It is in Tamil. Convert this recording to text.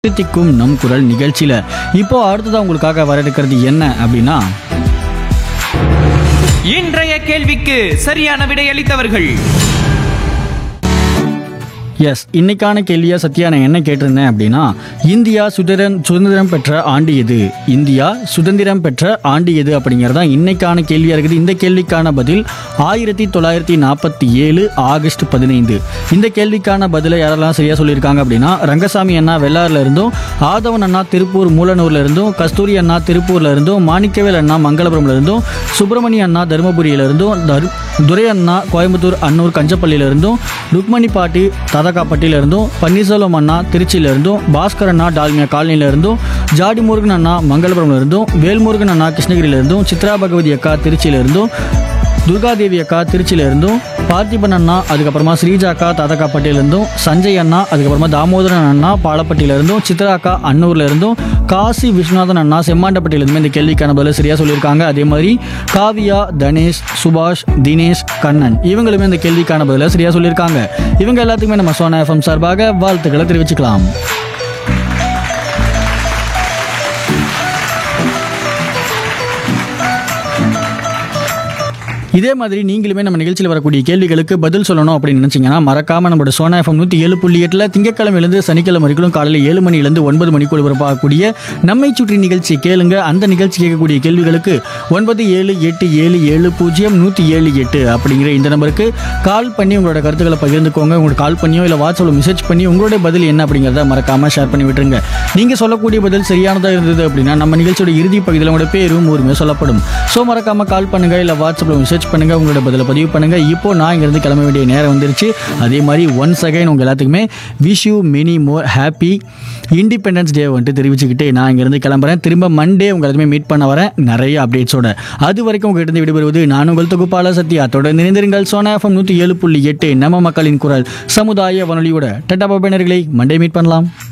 திக்கும் நம் குரல் நிகழ்ச்சியில் இப்போ அடுத்ததாக உங்களுக்காக வர இருக்கிறது என்ன அப்படின்னா இன்றைய கேள்விக்கு சரியான விடையளித்தவர்கள் எஸ் இன்னைக்கான கேள்வியா சத்யா நான் என்ன கேட்டிருந்தேன் அப்படின்னா இந்தியா சுதந்திரம் சுதந்திரம் பெற்ற ஆண்டு எது இந்தியா சுதந்திரம் பெற்ற ஆண்டு எது அப்படிங்கிறது தான் இன்னைக்கான கேள்வியா இருக்குது இந்த கேள்விக்கான பதில் ஆயிரத்தி தொள்ளாயிரத்தி நாற்பத்தி ஏழு ஆகஸ்ட் பதினைந்து இந்த கேள்விக்கான பதிலை யாரெல்லாம் சரியா சொல்லியிருக்காங்க அப்படின்னா ரங்கசாமி அண்ணா வெள்ளாறுல இருந்தும் ஆதவன் அண்ணா திருப்பூர் மூலனூர்ல இருந்தும் கஸ்தூரி அண்ணா திருப்பூர்ல இருந்தும் மாணிக்கவேல் அண்ணா மங்களபுரம்ல இருந்தும் சுப்பிரமணிய அண்ணா தருமபுரியில இருந்தும் தரு- துரை அண்ணா கோயம்புத்தூர் அன்னூர் கஞ்சப்பள்ளியில இருந்தும் ருக்மணி பாட்டி தாதகாப்பட்டியில இருந்தும் பன்னீர்செல்வம் அண்ணா திருச்சியில இருந்தும் பாஸ்கர் அண்ணா டால்மியா காலனியில இருந்தும் ஜாடி முருகன் அண்ணா மங்களபுரம்ல இருந்தும் வேல்முருகன் அண்ணா கிருஷ்ணகிரியில இருந்தும் சித்ரா பகவதி அக்கா திருச்சியில இருந்தும் துர்காதேவி அக்கா திருச்சியில இருந்தும் பார்த்திபன் அண்ணா அதுக்கப்புறமா ஸ்ரீஜா அக்கா தாதகாப்பட்டியில இருந்தும் சஞ்சய் அண்ணா அதுக்கப்புறமா தாமோதரன் அண்ணா பாலப்பட்டியில இருந்தும் சித்ரா அக்கா அன்னூர்ல இருந்தும் காசி விஸ்வநாதன் அண்ணா செம்மாண்டப்பட்டியில இருந்தும் இந்த கேள்விக்கான பதில சரியா சொல்லியிருக்காங்க அதே மாதிரி காவியா தனேஷ் சுபாஷ் தினேஷ் கண்ணன் இவங்களுமே இந்த கேள்விக்கான பதில சரியா சொல்லியிருக்காங்க இவங்க எல்லாத்துக்குமே நம்ம சோனா எஃப்எம் சார்பாக வாழ்த்துக்களை தெரிவிச்சுக்கலாம் இதே மாதிரி நீங்களுமே நம்ம நிகழ்ச்சியில் வரக்கூடிய கேள்விகளுக்கு பதில் சொல்லணும் அப்படின்னு நினைச்சீங்கன்னா மறக்காம நம்மளோட சோனா எஃப்எம் நூற்றி ஏழு புள்ளி எட்டில் திங்கக்கிழமையிலேருந்து சனிக்கிழமை வரைக்கும் காலையில் ஏழு மணிலேருந்து ஒன்பது மணிக்குள் வரப்பாகக்கூடிய நம்மை சுற்றி நிகழ்ச்சி கேளுங்க அந்த நிகழ்ச்சி கேட்கக்கூடிய கேள்விகளுக்கு ஒன்பது ஏழு எட்டு ஏழு ஏழு பூஜ்ஜியம் நூற்றி ஏழு எட்டு அப்படிங்கிற இந்த நம்பருக்கு கால் பண்ணி உங்களோட கருத்துக்களை பகிர்ந்துக்கோங்க உங்களுக்கு கால் பண்ணியோ இல்லை வாட்ஸ்அப்பில் மெசேஜ் பண்ணி உங்களுடைய பதில் என்ன அப்படிங்கிறத மறக்காம ஷேர் பண்ணி விட்டுருங்க நீங்க சொல்லக்கூடிய பதில் சரியானதாக இருந்தது அப்படின்னா நம்ம நிகழ்ச்சியோட இறுதி பகுதியில் உங்களோட பேரும் ஊருமே சொல்லப்படும் ஸோ மறக்காம கால் பண்ணுங்க இல்லை வாட்ஸ்அப்பில் மெசேஜ் பண்ணுங்க உங்களோட பதிலை பதிவு பண்ணுங்க இப்போ நான் இங்கிருந்து கிளம்ப வேண்டிய நேரம் வந்துருச்சு அதே மாதிரி ஒன்ஸ் அகைன் உங்க எல்லாத்துக்குமே wish you many more happy Independence Day வந்துட்டு தெரிவிச்சுக்கிட்டு நான் இங்கிருந்து கிளம்புறேன் திரும்ப மண்டே உங்க எல்லாத்தையுமே மீட் பண்ண வரேன் நிறைய அப்டேட்ஸோட அது வரைக்கும் உங்ககிட்ட இருந்து விடைபெறுவது நான் உங்கள் தொகுப்பாளர் சத்யா தொடர்ந்து இணைந்திருங்கள் சோனா எஃப்எம் நூற்றி ஏழு புள்ளி எட்டு நம்ம மக்களின் குரல் சமுதாய வானொலியோட டட்டா பாபேனர்களை மண்டே மீட் பண்ணலாம்